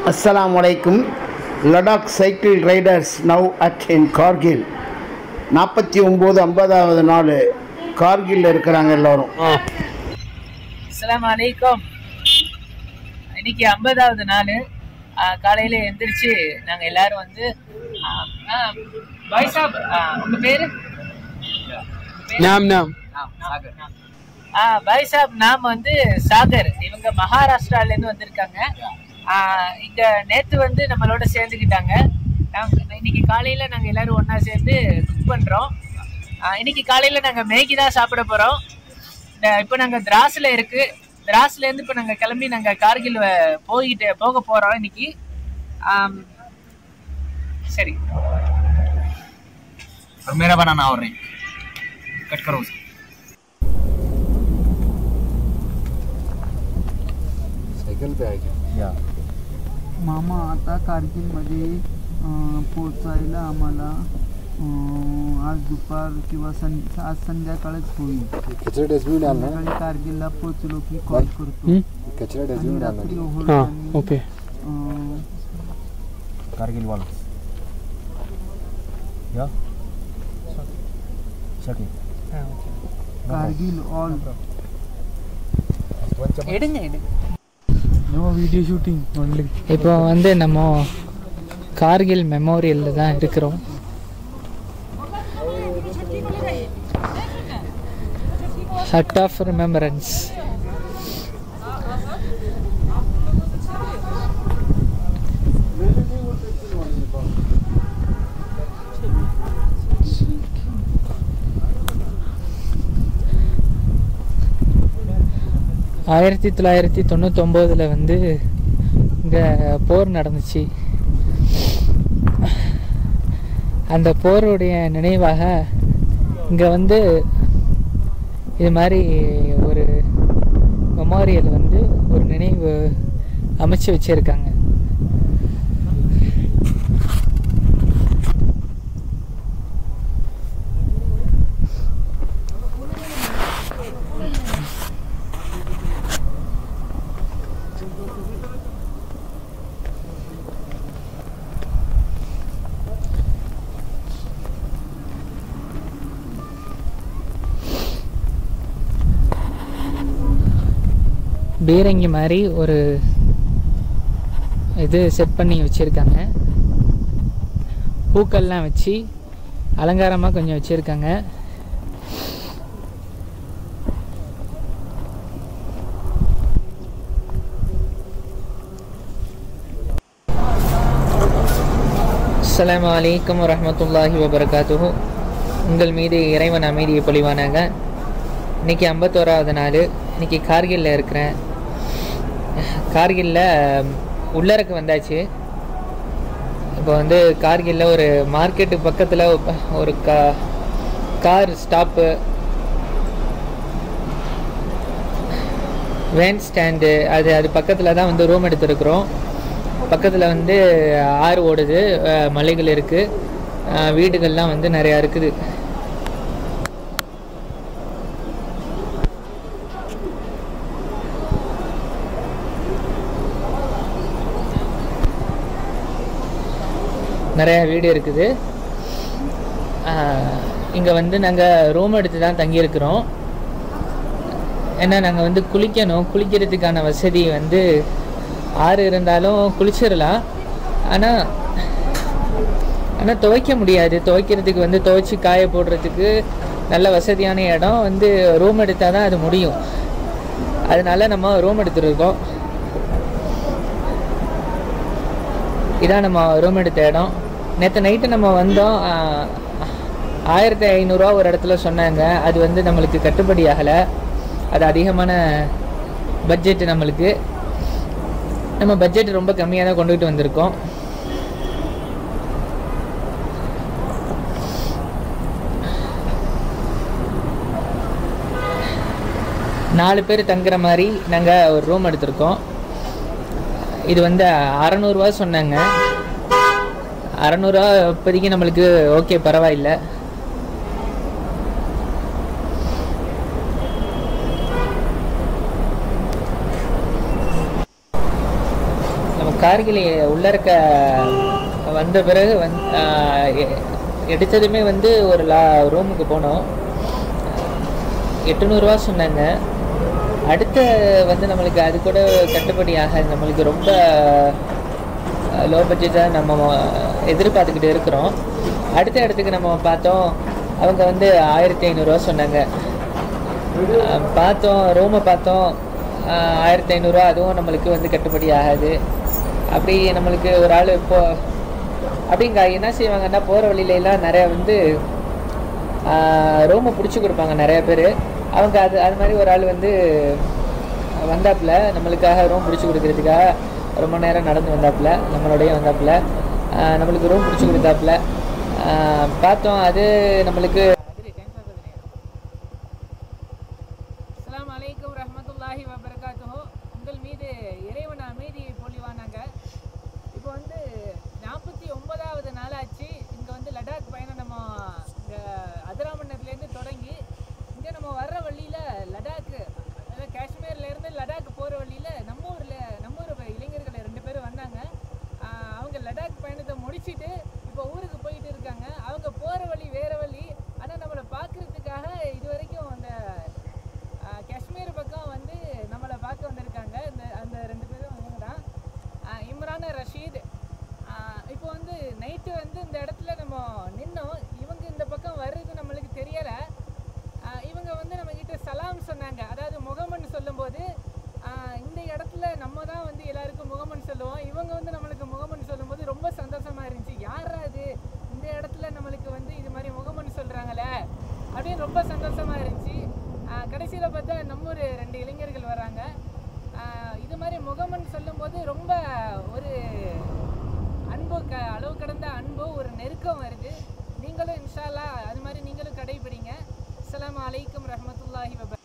Assalamu alaikum. Ladakh cycle riders now at in Kargil. நாற்பத்தி ஒம்பது ஐம்பதாவது நாள் கார்கில்ல இருக்கிறாங்க எல்லாரும் அஸ்ஸலாமு அலைக்கும் இன்னைக்கு ஐம்பதாவது நாள் காலையில் எந்திரிச்சு நாங்கள் எல்லாரும் வந்து ஆ, ஆ, பாய் சாப் ஆ, உங்க பேரு नाम नाम ஆ பாய் சாப் நாம வந்து சாகர் இவங்க மகாராஷ்டிரால இருந்து வந்திருக்காங்க ஆ, இங்க நேத்து வந்து நம்மளோட சேர்ந்துக்கிட்டாங்க நாங்க இன்னைக்கு காலையில நாங்க எல்லாரும் ஒண்ணா சேர்ந்து குக் பண்றோம் ஆ, இன்னைக்கு காலையில நாங்க மேகி தான் சாப்பிட போறோம் இந்த- இப்போ நாங்க திராஸ்ல இருக்கு திராஸ்ல இருந்து இப்போ நாங்க கிளம்பி நாங்க கார்கில் வ- போய்கிட்டு போக போறோம் இன்னைக்கு ஆம், சரி और मेरा बनाना और नहीं कट करो उसे साइकिल पे आएगा या मामा आता कारगिलमध्ये अं, पोचायला आम्हाला अं, आज दुपार किंवा सं आज संध्याकाळच होईल कचरा डस्टबिन डालना है संध्याकाळी कारगिलला पोचलो की कॉल करतो कचरा आणि डस्टबिन डालना रात्री है ओव्हरटाईम, ओके अं, कारगिल वाला या सके कारगिल ऑल எடுங்க எடுங்க नो वीडियो शूटिंग ओनली இப்போ வந்து நம்ம கார்கில் மெமோரியலில் தான் இருக்கிறோம் ஹட் ஆஃப் ரிமெம்பரன்ஸ் ஆயிரத்தி தொள்ளாயிரத்தி தொண்ணூத்தொம்போதில் வந்து இங்கே போர் நடந்துச்சு அந்த போருடைய நினைவாக இங்கே வந்து இது மாதிரி ஒரு மெமோரியல் வந்து ஒரு நினைவு அமைச்சு வச்சுருக்காங்க பீரங்கி மாதிரி ஒரு இது செட் பண்ணி வச்சுருக்காங்க பூக்கள்லாம் வச்சு அலங்காரமாக கொஞ்சம் வச்சுருக்காங்க அஸ்ஸலாமு அலைக்கும் வரஹ்மத்துல்லாஹி வபரகாத்துஹு உங்கள் மீது இறைவன் அமைதியை பொழிவானாங்க இன்னைக்கு ஐம்பத்தோராவது நாள் இன்னைக்கு கார்கில்ல இருக்கிறேன் கார்கில்ல உள்ளரக்கு வந்தாச்சு இப்போ வந்து கார்கில்ல ஒரு மார்க்கெட்டு பக்கத்தில் ஒரு கா கார் ஸ்டாப்பு வேன் ஸ்டாண்டு அது அது பக்கத்தில் தான் வந்து ரூம் எடுத்துருக்குறோம் பக்கத்தில் வந்து ஆறு ஓடுது அஹ் மலைகள் இருக்குது வீடுகள்லாம் வந்து நிறையா இருக்குது நிறையா வீடு இருக்குது இங்கே வந்து நாங்கள் ரூம் எடுத்து தான் தங்கியிருக்கிறோம் ஏன்னா நாங்கள் வந்து குளிக்கணும் குளிக்கிறதுக்கான வசதி வந்து ஆறு இருந்தாலும் குளிச்சிடலாம் ஆனால் ஆனால் துவைக்க முடியாது துவைக்கிறதுக்கு வந்து துவைச்சி காய போடுறதுக்கு நல்ல வசதியான இடம் வந்து ரூம் எடுத்தால் தான் அது முடியும் அதனால நம்ம ரூம் எடுத்துருக்கோம் இதான் நம்ம ரூம் எடுத்த இடம் நேற்று நைட்டு நம்ம வந்தோம் ஆஹ், ஆயிரத்தி ஐநூறுரூவா ஒரு இடத்துல சொன்னாங்க அது வந்து நம்மளுக்கு கட்டுப்படி ஆகலை அது அதிகமான பட்ஜெட் நம்மளுக்கு நம்ம பட்ஜெட் ரொம்ப கம்மியாக தான் கொண்டுகிட்டு வந்திருக்கோம் நாலு பேர் தங்குற மாதிரி நாங்கள் ஒரு ரூம் எடுத்திருக்கோம் இது வந்து அறநூறுவா சொன்னாங்க அறநூறுவா இப்போதைக்கு நம்மளுக்கு ஓகே பரவாயில்லை கார்கில் உள்ள இருக்க வந்த பிறகு வந் ஆஹ் எ- எடுத்ததுமே வந்து ஒரு லா ரூமுக்கு போனோம் எட்டுநூறுவா சொன்னாங்க அடுத்த வந்து நம்மளுக்கு அது கூட கட்டுப்படி ஆகாது நம்மளுக்கு ரொம்ப லோ பட்ஜெட்டாக நம்ம எதிர்பார்த்துக்கிட்டு இருக்கிறோம் அடுத்த இடத்துக்கு நம்ம பார்த்தோம் அவங்க வந்து ஆயிரத்தி ஐநூறுரூவா சொன்னாங்க அஹ் பார்த்தோம் ரூமை பார்த்தோம் அஹ் ஆயிரத்தி ஐநூறுரூவா அதுவும் நம்மளுக்கு வந்து கட்டுப்படி ஆகாது அப்படி நம்மளுக்கு ஒரு ஆள் இப்போ அப்படிங்க என்ன செய்வாங்கன்னா போகிற வழியிலலாம் நிறையா வந்து ரூமை பிடிச்சி கொடுப்பாங்க நிறைய பேர் அவங்க அது அது மாதிரி ஒரு ஆள் வந்து வந்தாப்புல நம்மளுக்காக ரூம் பிடிச்சி கொடுக்கறதுக்காக ரொம்ப நேரம் நடந்து வந்தாப்புல நம்மளோடய வந்தாப்புல ஆஹ் நம்மளுக்கு ரூம் பிடிச்சி கொடுத்தாப்புல ஆஹ் பார்த்தோம் அது நம்மளுக்கு அஸ்ஸலாமு அலைக்கும் ரஹ்மத்துல்லாஹி வபரகாத்துஹு உங்கள் மீது இறைவன் அமைதியை பொழிவானாங்க இப்போ வந்து நாற்பத்தி ஒன்பதாவது நாளாச்சு இங்கே வந்து லடாக் பயணம் நம்ம இங்கே அதிராமன்னர்லேருந்து தொடங்கி இங்கே நம்ம வர்ற வழியில் லடாக்கு அதாவது காஷ்மீர்லேருந்து லடாக் போகிற வழியில் நம்ம ஊரில் நம்ம ஊர் இளைஞர்கள் ரெண்டு பேரும் வந்தாங்க ஆஹ் அவங்க லடாக் பயணத்தை முடிச்சிட்டு இப்போ ஊருக்கு போயிட்டு இருக்காங்க அவங்க போகிற வழி வேறு வழி ஆனால் நம்மளை பார்க்குறதுக்காக இது வரைக்கும் அந்த ஆஹ் காஷ்மீர் பக்கம் வந்து நம்மளை பார்க்க வந்திருக்காங்க இந்த அந்த ரெண்டு பேரும் இவங்க தான் ஆஹ் இம்ரான் ரஷீத் ஆஹ் இப்போ வந்து நைட்டு வந்து இந்த இடத்துல நம்ம நின்னோம் இவங்க இந்த பக்கம் வர்றது நம்மளுக்கு தெரியலை இவங்க வந்து நம்ம கிட்ட சலாம் சொன்னாங்க அதாவது முகமன்னு சொல்லும்போது ஆஹ் இந்த இடத்துல நம்ம தான் வந்து எல்லாருக்கும் முகமன் சொல்லுவோம் இவங்க வந்து நம்மளுக்கு முகமன் சொல்லும்போது ரொம்ப சந்தோஷமா இருந்துச்சு யாரா அது இந்த இடத்துல நம்மளுக்கு வந்து இது மாதிரி முகமன் சொல்றாங்களே அப்படின்னு ரொம்ப சந்தோஷமா இருந்துச்சு ஆஹ் கடைசியில பார்த்தா நம்ம ஒரு ரெண்டு இளைஞர்கள் வராங்க ஆஹ் இது மாதிரி முகமன் சொல்லும்போது ரொம்ப ஒரு அன்பு க அளவு கடந்த அன்பு ஒரு நெருக்கம் வருது நீங்களும் இன்ஷா அல்லாஹ் அது மாதிரி நீங்களும் கடைபிடிங்க அஸ்ஸலாமு அலைக்கும் ரஹ்மத்துல்லாஹி வப